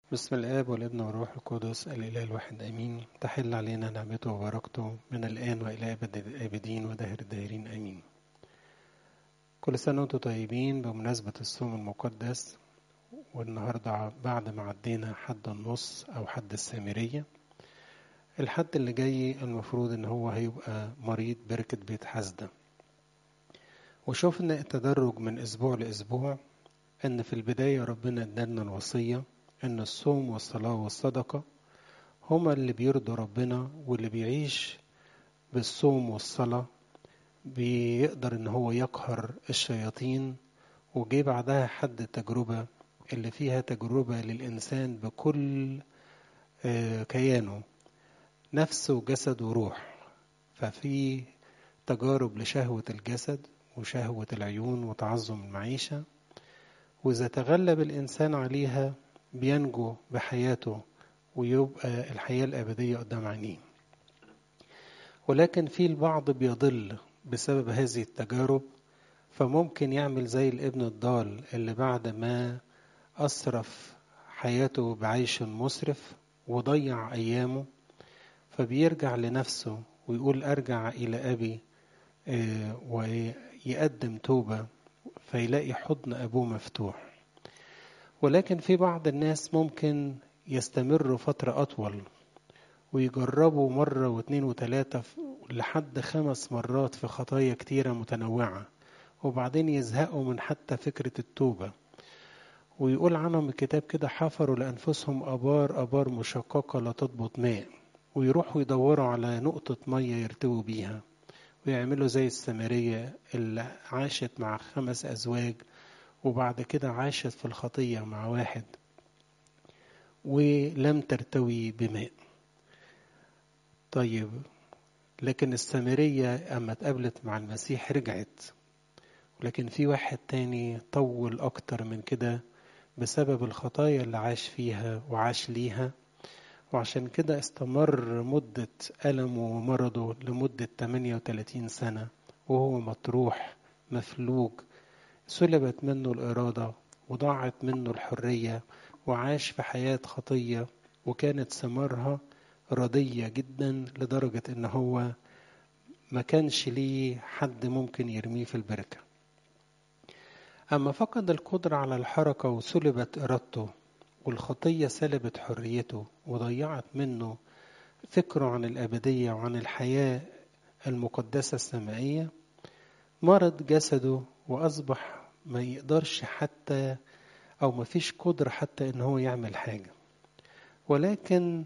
بسم الآب والابن والروح القدس الإله الواحد آمين تحل علينا نعمته وبركته من الآن وإلى أبد الآبدين ودهر الداهرين آمين كل سنة وانتم طيبين بمناسبة الصوم المقدس والنهاردة بعد ما عدينا حد النص أو حد السامرية الحد اللي جاي المفروض إن هو هيبقى مريض بركة بيت حسدة وشوفنا التدرج من أسبوع لأسبوع إن في البداية ربنا ادانا الوصية إن الصوم والصلاة والصدقة هما اللي بيرضوا ربنا واللي بيعيش بالصوم والصلاة بيقدر إن هو يقهر الشياطين وجي بعدها حد التجربة اللي فيها تجربة للإنسان بكل كيانه نفس وجسد وروح ففي تجارب لشهوة الجسد وشهوة العيون وتعظم المعيشة وإذا تغلب الإنسان عليها بينجو بحياته ويبقى الحياة الأبدية قدام عينيه ولكن في البعض بيضل بسبب هذه التجارب فممكن يعمل زي الابن الضال اللي بعد ما أسرف حياته بعيش مسرف وضيع أيامه فبيرجع لنفسه ويقول أرجع إلى أبي ويقدم توبة فيلاقي حضن أبوه مفتوح ولكن في بعض الناس ممكن يستمروا فترة أطول ويجربوا مرة واثنين وثلاثة لحد خمس مرات في خطايا كتيرة متنوعة وبعدين يزهقوا من حتى فكرة التوبة ويقول عنهم الكتاب كده حفروا لأنفسهم أبار أبار مشققة لا تضبط ماء ويروحوا يدوروا على نقطة مية يرتووا بيها ويعملوا زي السامرية اللي عاشت مع خمس أزواج وبعد كده عاشت في الخطية مع واحد ولم ترتوي بماء طيب لكن السامرية أما اتقابلت مع المسيح رجعت ولكن في واحد تاني طول أكتر من كده بسبب الخطايا اللي عاش فيها وعاش ليها وعشان كده استمر مدة ألمه ومرضه لمدة 38 سنة وهو مطروح مفلوج سلبت منه الإرادة وضاعت منه الحرية وعاش في حياة خطية وكانت ثمارها ردية جدا لدرجة إن هو ما كانش ليه حد ممكن يرميه في البركة أما فقد القدرة على الحركة وسلبت إرادته والخطية سلبت حريته وضيعت منه فكره عن الأبدية وعن الحياة المقدسة السمائية مرض جسده وأصبح ما يقدرش حتى أو ما فيش قدرة حتى إن هو يعمل حاجة ولكن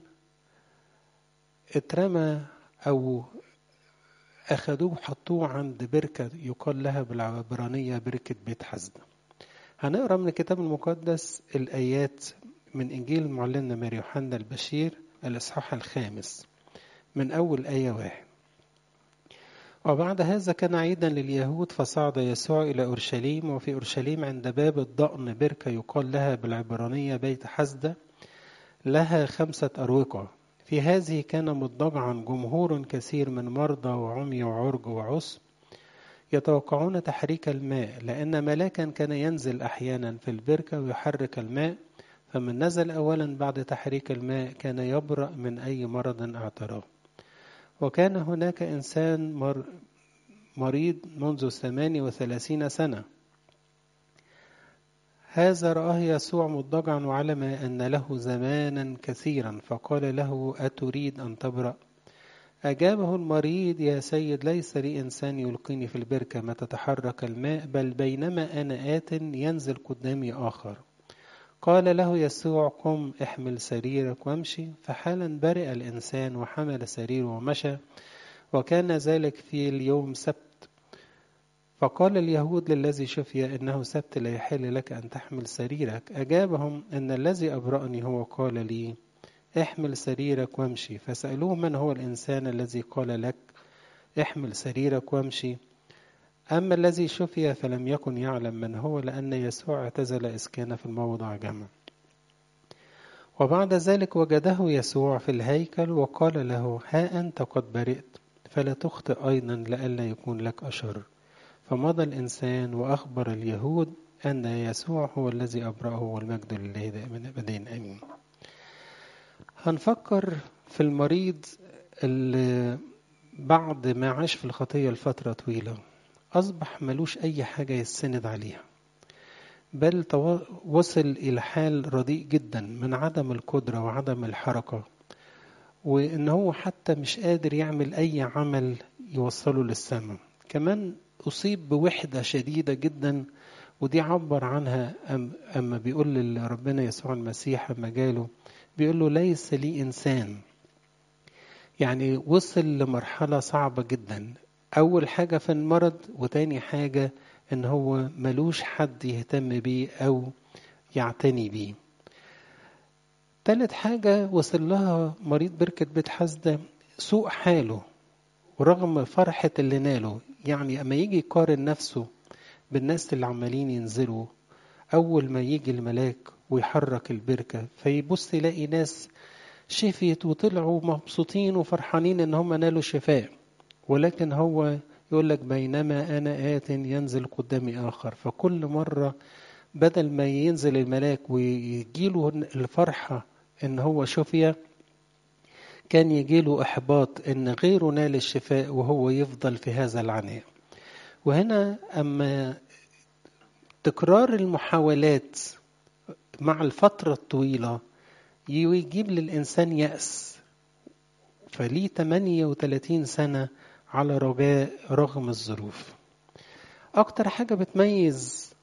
اترمى أو أخدوه وحطوه عند بركة يقال لها بالعبرانية بركة بيت حزدة هنقرأ من الكتاب المقدس الآيات من إنجيل معلمنا ماري يوحنا البشير الإصحاح الخامس من أول آية واحد وبعد هذا كان عيدا لليهود فصعد يسوع إلى أورشليم وفي أورشليم عند باب الضأن بركة يقال لها بالعبرانية بيت حسدة لها خمسة أروقة في هذه كان مضطجعا جمهور كثير من مرضى وعمي وعرج وعسر يتوقعون تحريك الماء لأن ملاكا كان ينزل أحيانا في البركة ويحرك الماء فمن نزل أولا بعد تحريك الماء كان يبرأ من أي مرض اعتراه وكان هناك إنسان مر مريض منذ ثمانية وثلاثين سنة هذا رآه يسوع مضطجعا وعلم أن له زمانا كثيرا فقال له أتريد أن تبرأ أجابه المريض يا سيد ليس لي إنسان يلقيني في البركة ما تتحرك الماء بل بينما أنا آت ينزل قدامي آخر قال له يسوع قم احمل سريرك وامشي فحالا برئ الإنسان وحمل سريره ومشى وكان ذلك في اليوم سبت فقال اليهود للذي شفي إنه سبت لا يحل لك أن تحمل سريرك أجابهم أن الذي أبرأني هو قال لي احمل سريرك وامشي فسألوه من هو الإنسان الذي قال لك احمل سريرك وامشي أما الذي شفي فلم يكن يعلم من هو لأن يسوع اعتزل إذ كان في الموضع جمع وبعد ذلك وجده يسوع في الهيكل وقال له ها أنت قد برئت فلا تخطئ أيضا لئلا يكون لك أشر فمضى الإنسان وأخبر اليهود أن يسوع هو الذي أبرأه والمجد لله دائما أبدا آمين هنفكر في المريض اللي بعد ما عاش في الخطية لفترة طويلة أصبح ملوش أي حاجة يستند عليها بل وصل إلى حال رديء جدا من عدم القدرة وعدم الحركة وإن هو حتى مش قادر يعمل أي عمل يوصله للسماء كمان أصيب بوحدة شديدة جدا ودي عبر عنها أما بيقول لربنا يسوع المسيح أما جاله بيقول له ليس لي إنسان يعني وصل لمرحلة صعبة جدا أول حاجة في المرض وتاني حاجة إن هو ملوش حد يهتم بيه أو يعتني بيه تالت حاجة وصل لها مريض بركة بيت حسدة سوء حاله ورغم فرحة اللي ناله يعني أما يجي يقارن نفسه بالناس اللي عمالين ينزلوا أول ما يجي الملاك ويحرك البركة فيبص يلاقي ناس شفيت وطلعوا مبسوطين وفرحانين إن هم نالوا شفاء ولكن هو يقول لك بينما أنا آت ينزل قدامي آخر فكل مرة بدل ما ينزل الملاك ويجيله الفرحة إن هو شفي كان يجيله إحباط إن غيره نال الشفاء وهو يفضل في هذا العناء وهنا أما تكرار المحاولات مع الفترة الطويلة يجيب للإنسان يأس فليه 38 سنة على رجاء رغم الظروف أكتر حاجة بتميز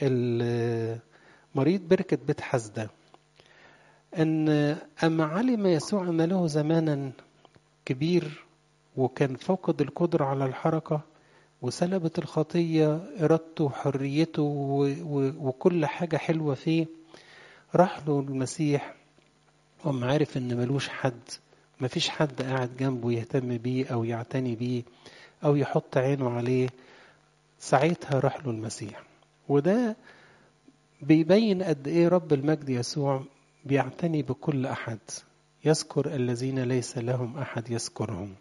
مريض بركة بيت حسدة أن أما علم يسوع أن له زمانا كبير وكان فاقد القدرة على الحركة وسلبت الخطية إرادته وحريته وكل حاجة حلوة فيه راح له المسيح وما عارف إن ملوش حد مفيش حد قاعد جنبه يهتم بيه أو يعتني بيه أو يحط عينه عليه ساعتها راح له المسيح وده بيبين قد إيه رب المجد يسوع بيعتني بكل أحد يذكر الذين ليس لهم أحد يذكرهم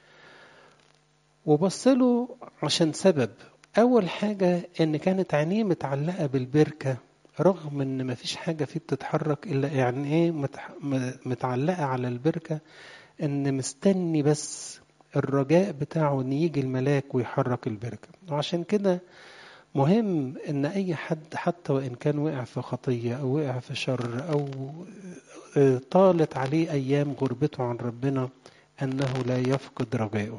وبصله عشان سبب أول حاجة إن كانت عينيه متعلقة بالبركة رغم إن مفيش حاجة فيه بتتحرك إلا يعني إيه متعلقة على البركة إن مستني بس الرجاء بتاعه إن يجي الملاك ويحرك البركة وعشان كده مهم إن أي حد حتى وإن كان وقع في خطية أو وقع في شر أو طالت عليه أيام غربته عن ربنا أنه لا يفقد رجائه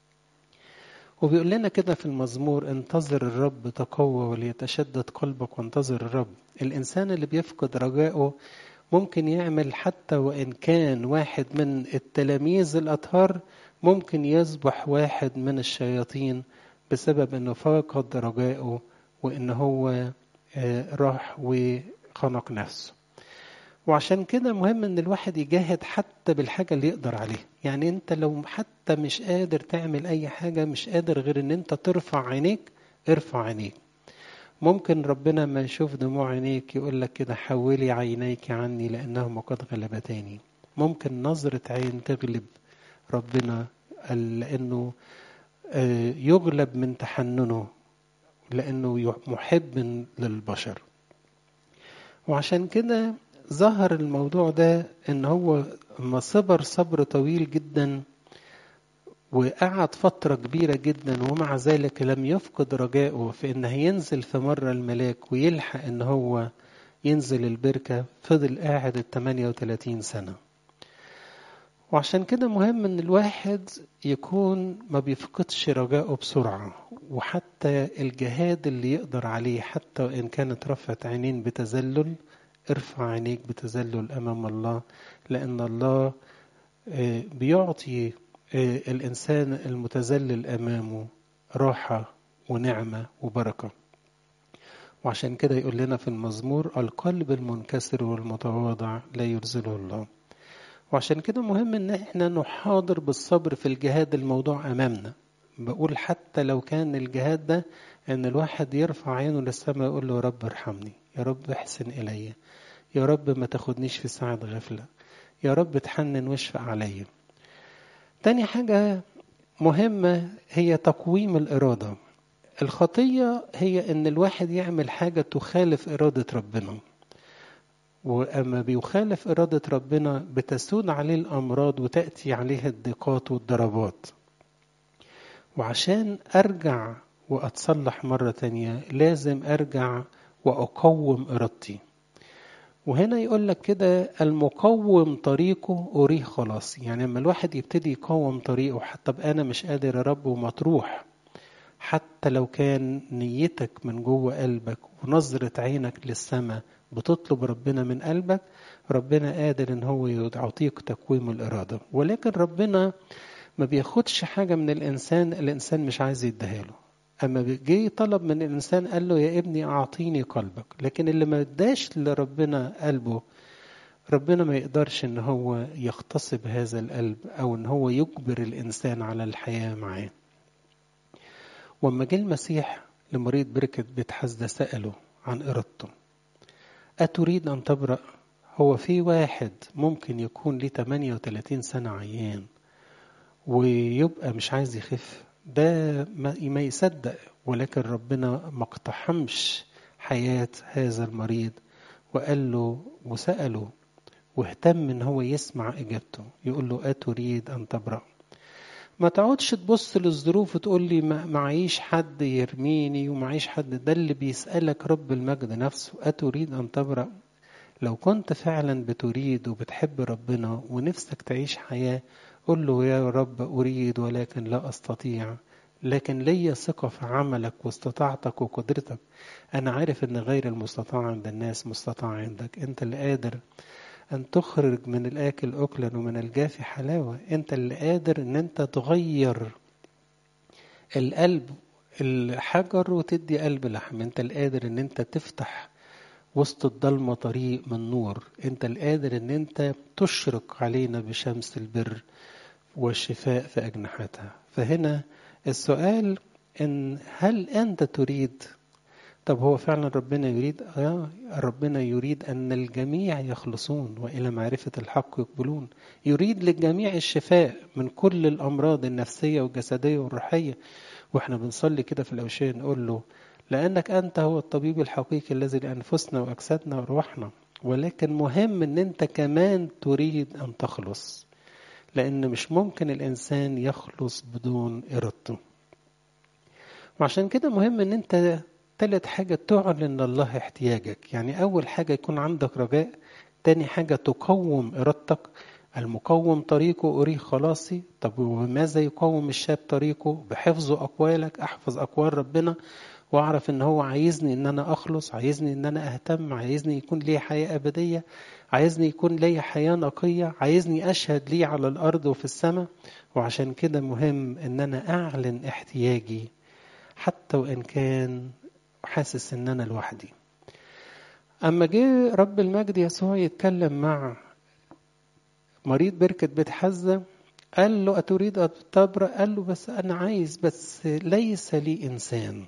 وبيقول لنا كده في المزمور انتظر الرب تقوى وليتشدد قلبك وانتظر الرب الإنسان اللي بيفقد رجائه ممكن يعمل حتى وإن كان واحد من التلاميذ الأطهار ممكن يصبح واحد من الشياطين بسبب انه فقد رجائه وان هو راح وخنق نفسه وعشان كده مهم ان الواحد يجاهد حتى بالحاجه اللي يقدر عليها يعني انت لو حتى مش قادر تعمل اي حاجه مش قادر غير ان انت ترفع عينيك ارفع عينيك ممكن ربنا ما يشوف دموع عينيك يقول لك كده حولي عينيك عني لانهما قد غلبتاني ممكن نظره عين تغلب ربنا لانه يغلب من تحننه لأنه محب للبشر وعشان كده ظهر الموضوع ده ان هو ما صبر صبر طويل جدا وقعد فترة كبيرة جدا ومع ذلك لم يفقد رجائه في ان هينزل في مرة الملاك ويلحق ان هو ينزل البركة فضل قاعد ال 38 سنة وعشان كده مهم ان الواحد يكون ما بيفقدش رجائه بسرعة وحتى الجهاد اللي يقدر عليه حتى وإن كانت رفعت عينين بتذلل ارفع عينيك بتذلل أمام الله لأن الله بيعطي الإنسان المتذلل أمامه راحة ونعمة وبركة وعشان كده يقول لنا في المزمور القلب المنكسر والمتواضع لا يرزله الله وعشان كده مهم ان احنا نحاضر بالصبر في الجهاد الموضوع امامنا بقول حتى لو كان الجهاد ده ان الواحد يرفع عينه للسماء يقول له يا رب ارحمني يا رب احسن الي يا رب ما تاخدنيش في ساعة غفلة يا رب تحنن واشفق عليا تاني حاجة مهمة هي تقويم الإرادة الخطية هي إن الواحد يعمل حاجة تخالف إرادة ربنا وأما بيخالف إرادة ربنا بتسود عليه الأمراض وتأتي عليه الضيقات والضربات وعشان أرجع وأتصلح مرة تانية لازم أرجع وأقوم إرادتي وهنا يقول لك كده المقوم طريقه أريه خلاص يعني لما الواحد يبتدي يقوم طريقه حتى بقى أنا مش قادر يا رب وما تروح حتى لو كان نيتك من جوه قلبك ونظرة عينك للسماء بتطلب ربنا من قلبك ربنا قادر ان هو يعطيك تقويم الإرادة ولكن ربنا ما بياخدش حاجة من الإنسان الإنسان مش عايز يديها له أما جه طلب من الإنسان قال له يا ابني أعطيني قلبك لكن اللي ما اداش لربنا قلبه ربنا ما يقدرش ان هو يغتصب هذا القلب او ان هو يجبر الانسان على الحياه معاه وما جه المسيح لمريض بركة بيت حزدة سأله عن إرادته أتريد أن تبرأ هو في واحد ممكن يكون ليه 38 سنة عيان ويبقى مش عايز يخف ده ما يصدق ولكن ربنا ما اقتحمش حياة هذا المريض وقال له وسأله واهتم ان هو يسمع اجابته يقول له اتريد ان تبرأ ما تقعدش تبص للظروف وتقول لي معيش حد يرميني ومعيش حد ده اللي بيسألك رب المجد نفسه أتريد أن تبرأ لو كنت فعلا بتريد وبتحب ربنا ونفسك تعيش حياة قل له يا رب أريد ولكن لا أستطيع لكن ليا ثقة في عملك واستطاعتك وقدرتك أنا عارف أن غير المستطاع عند الناس مستطاع عندك أنت اللي قادر أن تخرج من الآكل أكلا ومن الجافي حلاوة أنت اللي قادر أن أنت تغير القلب الحجر وتدي قلب لحم أنت اللي قادر أن أنت تفتح وسط الضلمة طريق من نور أنت اللي قادر أن أنت تشرق علينا بشمس البر والشفاء في أجنحتها فهنا السؤال إن هل أنت تريد طب هو فعلا ربنا يريد آه ربنا يريد أن الجميع يخلصون وإلى معرفة الحق يقبلون يريد للجميع الشفاء من كل الأمراض النفسية والجسدية والروحية وإحنا بنصلي كده في الأوشية نقول له لأنك أنت هو الطبيب الحقيقي الذي لأنفسنا وأجسادنا وأرواحنا ولكن مهم أن أنت كمان تريد أن تخلص لأن مش ممكن الإنسان يخلص بدون إرادته وعشان كده مهم أن أنت تالت حاجة تعلن لله احتياجك يعني أول حاجة يكون عندك رجاء تاني حاجة تقوم إرادتك المقوم طريقه أريه خلاصي طب وماذا يقوم الشاب طريقه بحفظ أقوالك أحفظ أقوال ربنا وأعرف إن هو عايزني إن أنا أخلص عايزني إن أنا أهتم عايزني يكون لي حياة أبدية عايزني يكون لي حياة نقية عايزني أشهد لي على الأرض وفي السماء وعشان كده مهم إن أنا أعلن احتياجي حتى وإن كان حاسس ان انا لوحدي اما جه رب المجد يسوع يتكلم مع مريض بركة بيت حزة قال له أتريد أن تبرأ قال له بس أنا عايز بس ليس لي إنسان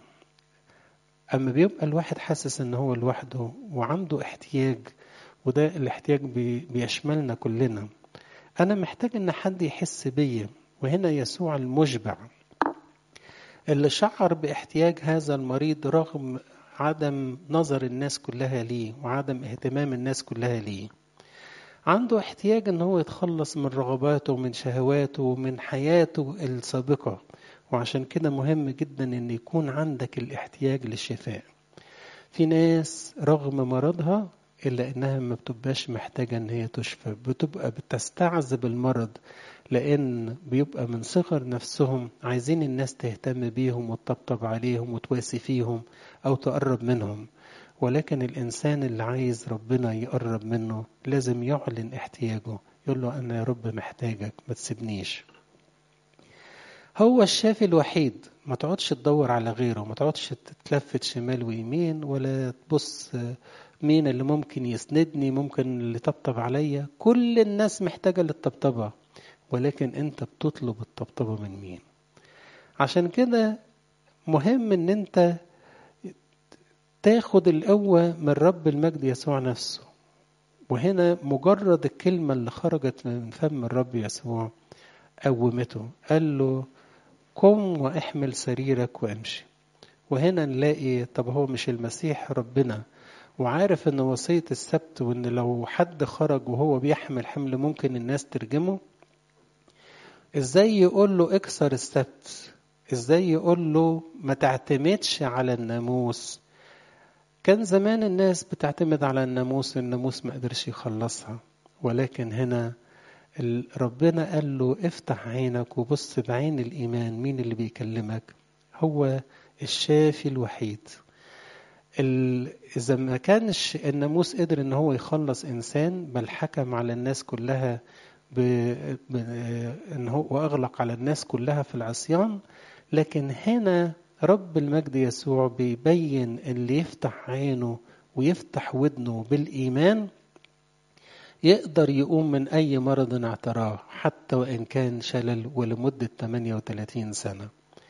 أما بيبقى الواحد حاسس إن هو لوحده وعنده احتياج وده الاحتياج بيشملنا كلنا أنا محتاج إن حد يحس بيا وهنا يسوع المشبع اللي شعر باحتياج هذا المريض رغم عدم نظر الناس كلها ليه وعدم اهتمام الناس كلها ليه عنده احتياج ان هو يتخلص من رغباته ومن شهواته ومن حياته السابقة وعشان كده مهم جدا ان يكون عندك الاحتياج للشفاء في ناس رغم مرضها إلا إنها ما بتبقاش محتاجة إن هي تشفى بتبقى بتستعذب المرض لأن بيبقى من صغر نفسهم عايزين الناس تهتم بيهم وتطبطب عليهم وتواسي فيهم أو تقرب منهم ولكن الإنسان اللي عايز ربنا يقرب منه لازم يعلن احتياجه يقول له أنا يا رب محتاجك ما تسيبنيش هو الشافي الوحيد ما تقعدش تدور على غيره ما تقعدش تتلفت شمال ويمين ولا تبص مين اللي ممكن يسندني ممكن اللي طبطب عليا كل الناس محتاجة للطبطبة ولكن انت بتطلب الطبطبة من مين عشان كده مهم ان انت تاخد القوة من رب المجد يسوع نفسه وهنا مجرد الكلمة اللي خرجت من فم الرب يسوع قومته قال له قم واحمل سريرك وامشي وهنا نلاقي طب هو مش المسيح ربنا وعارف ان وصية السبت وان لو حد خرج وهو بيحمل حمل ممكن الناس ترجمه ازاي يقول له اكسر السبت ازاي يقول له ما تعتمدش على الناموس كان زمان الناس بتعتمد على الناموس الناموس ما قدرش يخلصها ولكن هنا ربنا قال له افتح عينك وبص بعين الإيمان مين اللي بيكلمك هو الشافي الوحيد إذا ما كانش الناموس قدر إن هو يخلص إنسان بل حكم على الناس كلها ب... ب... إن هو وأغلق على الناس كلها في العصيان لكن هنا رب المجد يسوع بيبين اللي يفتح عينه ويفتح ودنه بالإيمان يقدر يقوم من أي مرض اعتراه حتى وإن كان شلل ولمدة 38 سنة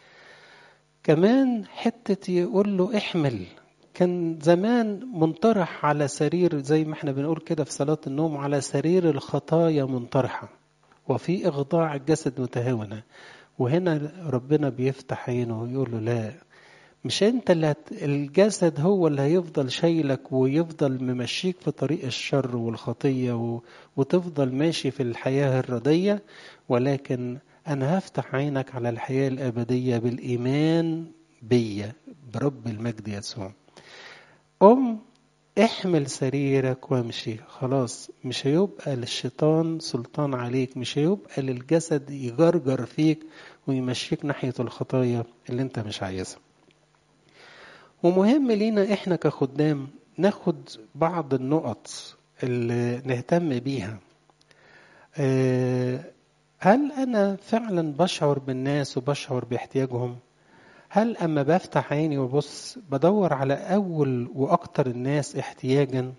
كمان حتة يقول له احمل كان زمان منطرح على سرير زي ما احنا بنقول كده في صلاة النوم على سرير الخطايا منطرحة وفي إخضاع الجسد متهاونة وهنا ربنا بيفتح عينه ويقول له لا مش انت اللي هت... الجسد هو اللي هيفضل شايلك ويفضل ممشيك في طريق الشر والخطية و... وتفضل ماشي في الحياة الردية ولكن أنا هفتح عينك على الحياة الأبدية بالإيمان بيا برب المجد يسوع قم احمل سريرك وامشي خلاص مش هيبقى للشيطان سلطان عليك مش هيبقى للجسد يجرجر فيك ويمشيك ناحية الخطايا اللي انت مش عايزها ومهم لينا احنا كخدام ناخد بعض النقط اللي نهتم بيها هل انا فعلا بشعر بالناس وبشعر باحتياجهم هل اما بفتح عيني وبص بدور على اول واكتر الناس احتياجا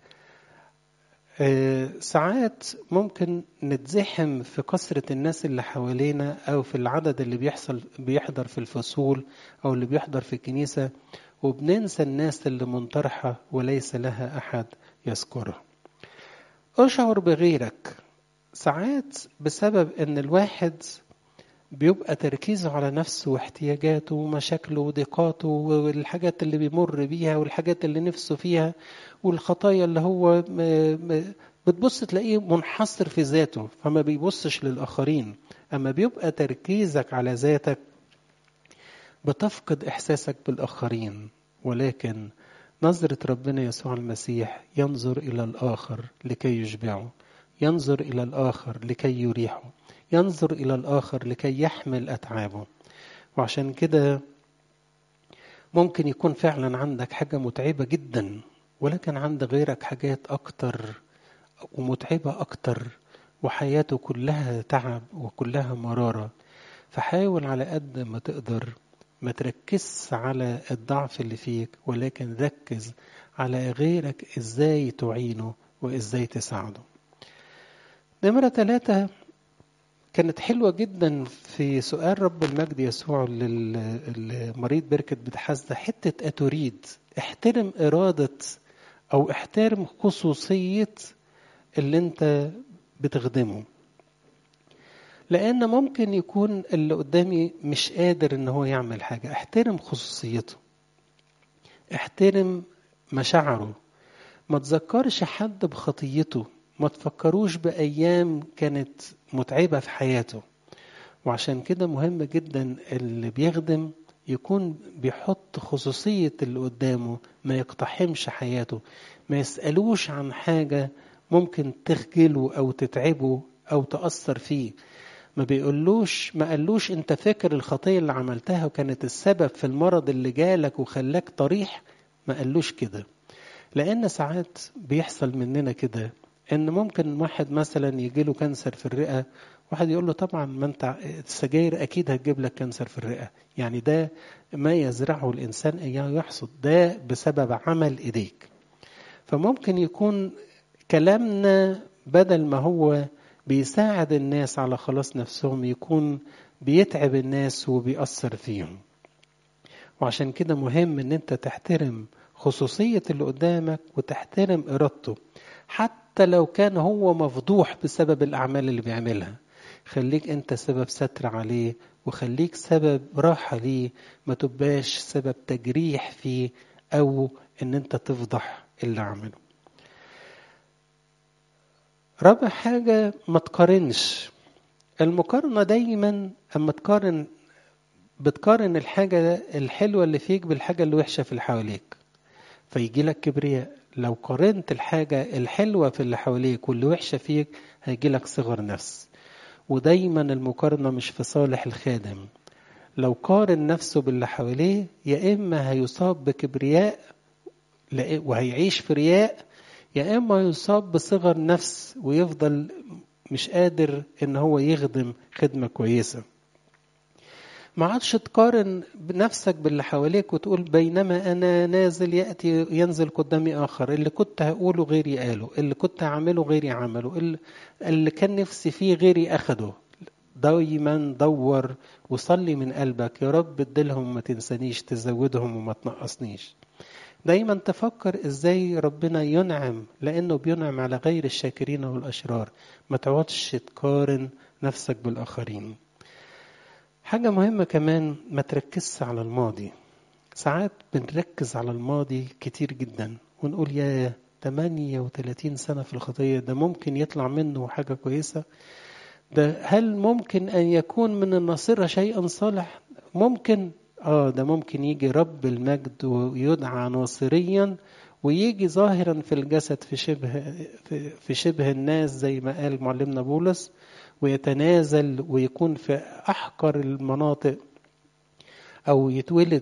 ساعات ممكن نتزحم في كثرة الناس اللي حوالينا أو في العدد اللي بيحصل بيحضر في الفصول أو اللي بيحضر في الكنيسة وبننسى الناس اللي منطرحة وليس لها أحد يذكرها أشعر بغيرك ساعات بسبب أن الواحد بيبقى تركيزه على نفسه واحتياجاته ومشاكله وضيقاته والحاجات اللي بيمر بيها والحاجات اللي نفسه فيها والخطايا اللي هو بتبص تلاقيه منحصر في ذاته فما بيبصش للآخرين أما بيبقى تركيزك على ذاتك بتفقد إحساسك بالآخرين ولكن نظرة ربنا يسوع المسيح ينظر إلى الآخر لكي يشبعه ينظر إلى الآخر لكي يريحه ينظر إلى الآخر لكي يحمل أتعابه وعشان كده ممكن يكون فعلا عندك حاجة متعبة جدا ولكن عند غيرك حاجات أكتر ومتعبة أكتر وحياته كلها تعب وكلها مرارة فحاول على قد ما تقدر ما تركزش على الضعف اللي فيك ولكن ركز على غيرك ازاي تعينه وازاي تساعده نمرة ثلاثة كانت حلوة جدا في سؤال رب المجد يسوع للمريض بركة بتحزة حتة أتريد احترم إرادة أو احترم خصوصية اللي انت بتخدمه لأن ممكن يكون اللي قدامي مش قادر إن هو يعمل حاجة احترم خصوصيته احترم مشاعره ما تذكرش حد بخطيته ما تفكروش بأيام كانت متعبة في حياته وعشان كده مهم جدا اللي بيخدم يكون بيحط خصوصية اللي قدامه ما يقتحمش حياته ما يسألوش عن حاجة ممكن تخجله أو تتعبه أو تأثر فيه ما بيقولوش ما قالوش انت فاكر الخطية اللي عملتها وكانت السبب في المرض اللي جالك وخلاك طريح ما قالوش كده لأن ساعات بيحصل مننا كده ان ممكن واحد مثلا يجي له كانسر في الرئه واحد يقول له طبعا ما انت السجاير اكيد هتجيب لك كانسر في الرئه يعني ده ما يزرعه الانسان اياه يحصد ده بسبب عمل ايديك فممكن يكون كلامنا بدل ما هو بيساعد الناس على خلاص نفسهم يكون بيتعب الناس وبيأثر فيهم وعشان كده مهم ان انت تحترم خصوصية اللي قدامك وتحترم إرادته حتى لو كان هو مفضوح بسبب الأعمال اللي بيعملها خليك أنت سبب ستر عليه وخليك سبب راحة ليه ما تبقاش سبب تجريح فيه أو إن أنت تفضح اللي عمله رابع حاجة ما تقارنش المقارنة دايما أما تقارن بتقارن الحاجة الحلوة اللي فيك بالحاجة اللي وحشة في اللي حواليك فيجي لك كبرياء لو قارنت الحاجة الحلوة في اللي حواليك واللي وحشة فيك هيجي لك صغر نفس ودايما المقارنة مش في صالح الخادم لو قارن نفسه باللي حواليه يا إما هيصاب بكبرياء وهيعيش في رياء يا إما يصاب بصغر نفس ويفضل مش قادر إن هو يخدم خدمة كويسة ما عادش تقارن بنفسك باللي حواليك وتقول بينما انا نازل ياتي ينزل قدامي اخر اللي كنت هقوله غيري قاله اللي كنت هعمله غيري عمله اللي, اللي كان نفسي فيه غيري اخده دايما دور وصلي من قلبك يا رب اديلهم ما تنسانيش تزودهم وما تنقصنيش دايما تفكر ازاي ربنا ينعم لانه بينعم على غير الشاكرين والاشرار ما تقعدش تقارن نفسك بالاخرين حاجة مهمة كمان ما تركزش على الماضي ساعات بنركز على الماضي كتير جدا ونقول يا 38 سنة في الخطية ده ممكن يطلع منه حاجة كويسة ده هل ممكن أن يكون من الناصرة شيئا صالح ممكن آه ده ممكن يجي رب المجد ويدعى ناصريا ويجي ظاهرا في الجسد في شبه في شبه الناس زي ما قال معلمنا بولس ويتنازل ويكون في أحقر المناطق أو يتولد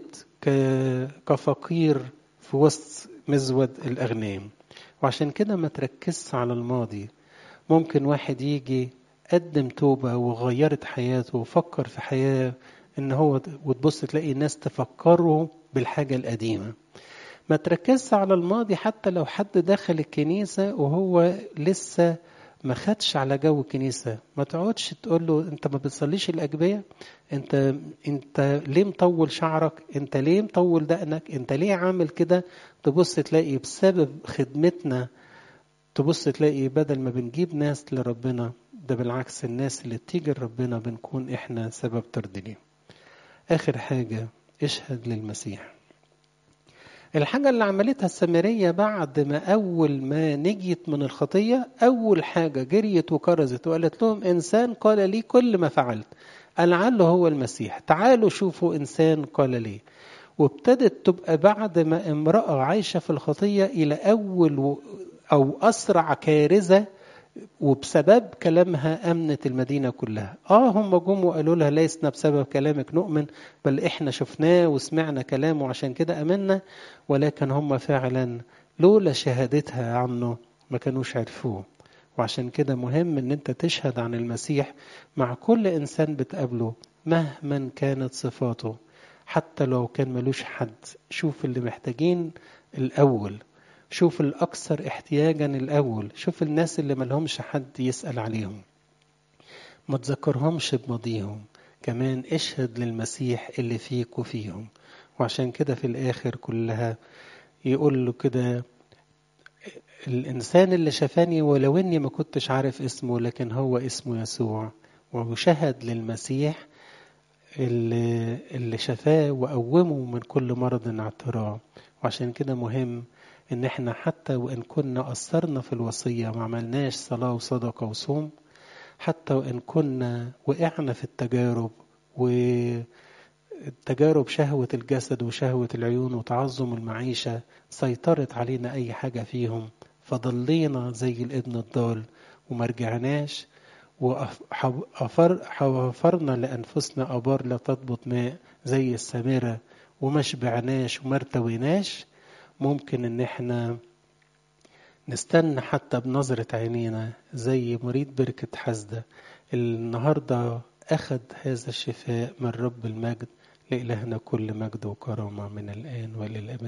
كفقير في وسط مزود الأغنام وعشان كده ما تركزش على الماضي ممكن واحد يجي قدم توبة وغيرت حياته وفكر في حياة إن هو وتبص تلاقي الناس تفكروا بالحاجة القديمة ما تركزش على الماضي حتى لو حد دخل الكنيسة وهو لسه ما خدش على جو الكنيسة ما تقعدش تقول له انت ما بتصليش الأجبية انت انت ليه مطول شعرك انت ليه مطول دقنك انت ليه عامل كده تبص تلاقي بسبب خدمتنا تبص تلاقي بدل ما بنجيب ناس لربنا ده بالعكس الناس اللي بتيجي لربنا بنكون احنا سبب طرد ليهم اخر حاجة اشهد للمسيح الحاجة اللي عملتها السامرية بعد ما أول ما نجيت من الخطية أول حاجة جريت وكرزت وقالت لهم إنسان قال لي كل ما فعلت لعله هو المسيح تعالوا شوفوا إنسان قال لي وابتدت تبقى بعد ما امرأة عايشة في الخطية إلى أول أو أسرع كارثة وبسبب كلامها أمنت المدينة كلها آه هم جم وقالوا لها ليسنا بسبب كلامك نؤمن بل إحنا شفناه وسمعنا كلامه عشان كده أمنا ولكن هم فعلا لولا شهادتها عنه ما كانوش عرفوه وعشان كده مهم ان انت تشهد عن المسيح مع كل انسان بتقابله مهما كانت صفاته حتى لو كان ملوش حد شوف اللي محتاجين الاول شوف الأكثر احتياجا الأول شوف الناس اللي ملهمش حد يسأل عليهم ما تذكرهمش بماضيهم كمان اشهد للمسيح اللي فيك وفيهم وعشان كده في الآخر كلها يقول له كده الإنسان اللي شافاني ولو إني ما كنتش عارف اسمه لكن هو اسمه يسوع وشهد للمسيح اللي, اللي شفاه وقومه من كل مرض اعتراض وعشان كده مهم ان احنا حتى وان كنا قصرنا في الوصية ما عملناش صلاة وصدقة وصوم حتى وان كنا وقعنا في التجارب والتجارب شهوة الجسد وشهوة العيون وتعظم المعيشة سيطرت علينا اي حاجة فيهم فضلينا زي الابن الضال وما رجعناش وحفرنا لأنفسنا أبار لا تضبط ماء زي السامرة وما شبعناش وما ارتويناش ممكن ان احنا نستنى حتى بنظرة عينينا زي مريد بركة حسدة النهاردة أخذ هذا الشفاء من رب المجد لإلهنا كل مجد وكرامة من الآن وللأبد